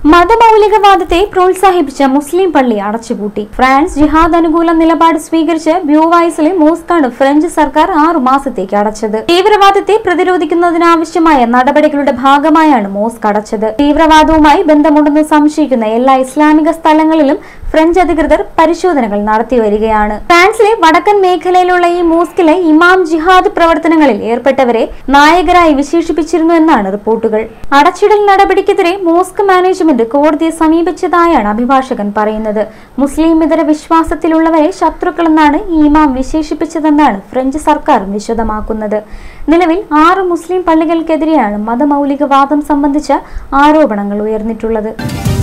മതമൗലികവാദത്തെ പ്രോത്സാഹിപ്പിച്ച മുസ്ലിം പള്ളി അടച്ചുപൂട്ടി ഫ്രാൻസ് ജിഹാദ് അനുകൂല നിലപാട് സ്വീകരിച്ച് ബ്യൂവൈസിലെ മോസ്കാണ് ഫ്രഞ്ച് സർക്കാർ ആറു മാസത്തേക്ക് അടച്ചത് തീവ്രവാദത്തെ പ്രതിരോധിക്കുന്നതിനാവശ്യമായ നടപടികളുടെ ഭാഗമായാണ് മോസ്ക് അടച്ചത് തീവ്രവാദവുമായി ബന്ധമുണ്ടെന്ന് സംശയിക്കുന്ന എല്ലാ ഇസ്ലാമിക സ്ഥലങ്ങളിലും ഫ്രഞ്ച് അധികൃതർ പരിശോധനകൾ നടത്തി വരികയാണ് ഫ്രാൻസിലെ വടക്കൻ മേഖലയിലുള്ള ഈ മോസ്കിലെ ഇമാം ജിഹാദ് പ്രവർത്തനങ്ങളിൽ ഏർപ്പെട്ടവരെ നായകരായി വിശേഷിപ്പിച്ചിരുന്നു എന്നാണ് റിപ്പോർട്ടുകൾ അടച്ചിടൽ നടപടിക്കെതിരെ മോസ്ക് മാനേജ്മെന്റ് കോടതിയെ സമീപിച്ചതായാണ് അഭിഭാഷകൻ പറയുന്നത് മുസ്ലിം ഇതര വിശ്വാസത്തിലുള്ളവരെ ശത്രുക്കളെന്നാണ് ഈ ഇമാം വിശേഷിപ്പിച്ചതെന്നാണ് ഫ്രഞ്ച് സർക്കാർ വിശദമാക്കുന്നത് നിലവിൽ ആറ് മുസ്ലിം പള്ളികൾക്കെതിരെയാണ് മതമൗലികവാദം സംബന്ധിച്ച ആരോപണങ്ങൾ ഉയർന്നിട്ടുള്ളത്